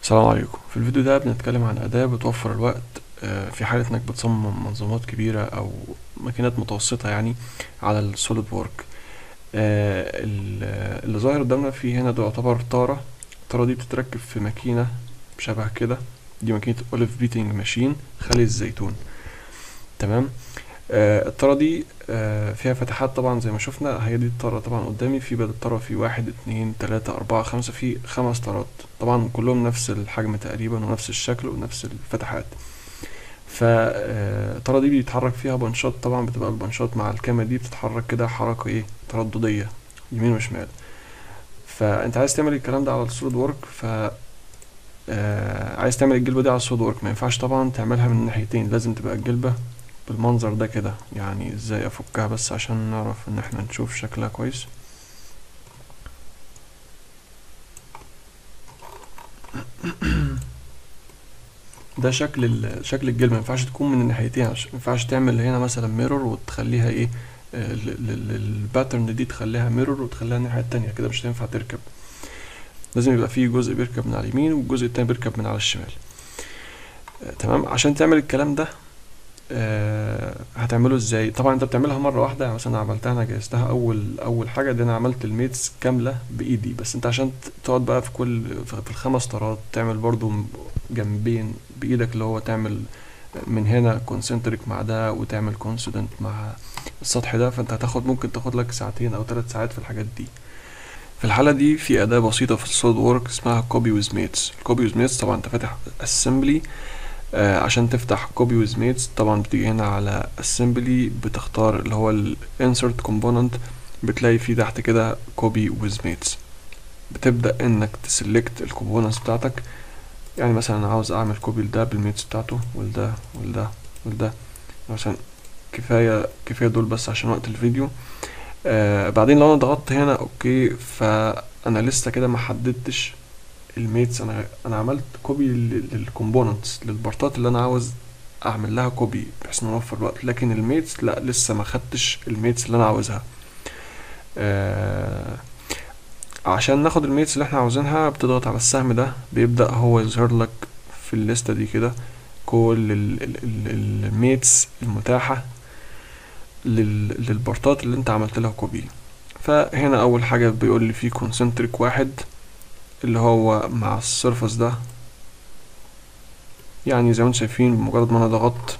السلام عليكم في الفيديو ده بنتكلم عن أداة بتوفر الوقت آه، في حالة إنك بتصمم منظومات كبيرة أو ماكينات متوسطة يعني على السوليد وورك اللي ظاهر قدامنا فيه هنا ده يعتبر طارة الطارة دي بتتركب في ماكينة شبه كده دي ماكينة أوليف بيتنج ماشين خالي الزيتون تمام آه الطارة دي آه فيها فتحات طبعا زي ما شفنا هي دي الطارة طبعا قدامي في بدل الطارة في واحد اتنين تلاتة أربعة خمسة في خمس طارات طبعا كلهم نفس الحجم تقريبا ونفس الشكل ونفس الفتحات فالطارة دي بيتحرك فيها بنشات طبعا بتبقى البنشات مع الكاميرا دي بتتحرك كده حركة ايه ترددية يمين وشمال فانت عايز تعمل الكلام ده على السوليد وورك ف آه عايز تعمل الجلبة دي على السوليد وورك ما ينفعش طبعا تعملها من ناحيتين لازم تبقى الجلبة بالمنظر ده كده يعني ازاي افكها بس عشان نعرف ان احنا نشوف شكلها كويس ده شكل ال- شكل الجلد ما ينفعش تكون من الناحيتين عشان ما ينفعش تعمل هنا مثلا ميرور وتخليها ايه الباترن دي تخليها ميرور وتخليها الناحية التانية كده مش هتنفع تركب لازم يبقى فيه جزء بيركب من على اليمين والجزء التاني بيركب من على الشمال آه، تمام عشان تعمل الكلام ده آه هتعمله ازاي طبعا انت بتعملها مره واحده يعني مثلا عملتها انا جهزتها اول اول حاجه دي انا عملت الميتس كامله بايدي بس انت عشان ت- تقعد بقى في كل في في الخمس طارات تعمل برضو م- جنبين بايدك اللي هو تعمل من هنا كونسنتريك مع ده وتعمل كونسيدنت مع السطح ده فانت هتاخد ممكن تاخد لك ساعتين او ثلاث ساعات في الحاجات دي في الحالة دي في أداة بسيطة في السوليد وورك اسمها كوبي ويز ميتس الكوبي ويز ميتس طبعا انت فاتح اسمبلي آه عشان تفتح كوبي ويز ميتس طبعا بتيجي هنا على اسمبلي بتختار اللي هو الانسرت كومبوننت بتلاقي فيه تحت كده كوبي ويز ميتس بتبدأ انك تسلكت الكومبوننتس بتاعتك يعني مثلا انا عاوز اعمل كوبي لده بالميتس بتاعته ولده ولده ولده عشان كفاية كفاية دول بس عشان وقت الفيديو آه بعدين لو انا ضغطت هنا اوكي فانا لسه كده ما حددتش الميتس انا انا عملت كوبي للكومبوننتس للبارتات اللي انا عاوز اعمل لها كوبي بحيث ان اوفر الوقت لكن الميتس لا لسه ما خدتش الميتس اللي انا عاوزها آه عشان ناخد الميتس اللي احنا عاوزينها بتضغط على السهم ده بيبدأ هو يظهر لك في الليستة دي كده كل ال- ال- ال- الميتس المتاحة لل- للبارتات اللي انت عملت لها كوبي فهنا اول حاجة بيقول لي في كونسنتريك واحد اللي هو مع السيرفس ده يعني زي ما انتم شايفين بمجرد ما انا ضغطت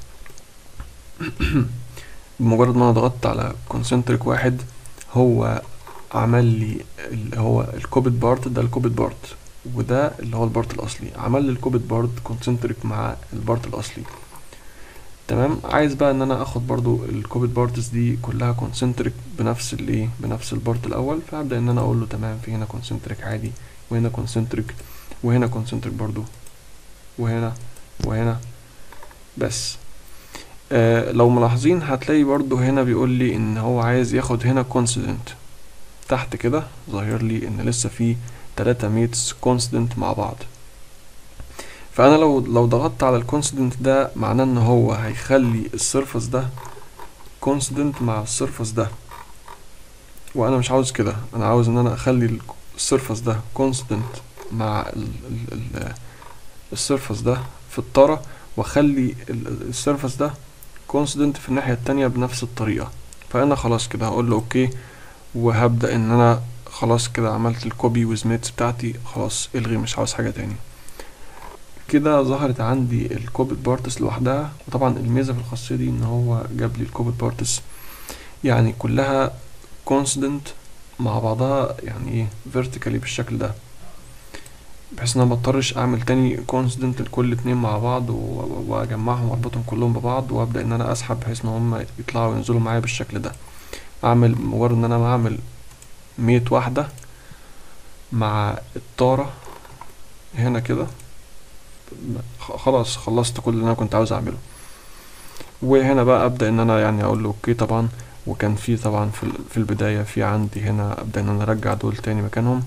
بمجرد ما انا ضغطت على كونسنتريك واحد هو عمل لي اللي هو الكوبيت بارت ده الكوبيت بارت وده اللي هو البارت الاصلي عمل لي الكوبيت بارت كونسنتريك مع البارت الاصلي تمام عايز بقى ان انا اخد برضو الكوبيت بارتس دي كلها كونسنتريك بنفس الايه بنفس البارت الاول فابدا ان انا اقول له تمام في هنا كونسنتريك عادي وهنا كونسنتريك وهنا كونسنتريك برضو وهنا وهنا بس آه لو ملاحظين هتلاقي برضو هنا بيقول لي ان هو عايز ياخد هنا كونسيدنت تحت كده ظاهر لي ان لسه في تلاتة ميتس كونسيدنت مع بعض فانا لو لو ضغطت على الكونسيدنت ده معناه ان هو هيخلي السيرفس ده كونسيدنت مع السيرفس ده وانا مش عاوز كده انا عاوز ان انا اخلي السيرفس ده كونستنت مع ال ال ال السيرفس ده في الطارة واخلي ال- السيرفس ده كونستنت في الناحية التانية بنفس الطريقة فانا خلاص كده هقول له اوكي وهبدأ ان انا خلاص كده عملت الكوبي وزميتس بتاعتي خلاص الغي مش عاوز حاجة تاني كده ظهرت عندي الكوبيت بارتس لوحدها وطبعا الميزة في الخاصية دي ان هو جاب لي الكوبيت بارتس يعني كلها كونسيدنت مع بعضها يعني ايه فيرتيكالي بالشكل ده بحيث ان انا مضطرش اعمل تاني كونسيدنت لكل اتنين مع بعض و- واجمعهم واربطهم كلهم ببعض وابدا ان انا اسحب بحيث ان هم يطلعوا وينزلوا معايا بالشكل ده اعمل مجرد ان انا بعمل مية واحدة مع الطارة هنا كده خ- خلاص خلصت كل اللي انا كنت عاوز اعمله وهنا بقى ابدا ان انا يعني اقول له اوكي طبعا وكان في طبعا في ال- في البداية في عندي هنا ابدا ان انا ارجع دول تاني مكانهم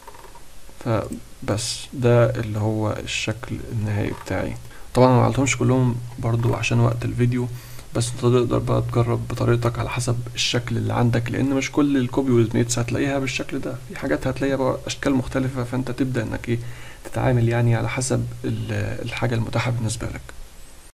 فبس ده اللي هو الشكل النهائي بتاعي طبعا انا معملتهمش كلهم برضو عشان وقت الفيديو بس انت تقدر بقى تجرب بطريقتك على حسب الشكل اللي عندك لان مش كل الكوبي والميتس هتلاقيها بالشكل ده في حاجات هتلاقيها بقى اشكال مختلفة فانت تبدأ انك ايه تتعامل يعني على حسب ال- الحاجة المتاحة بالنسبة لك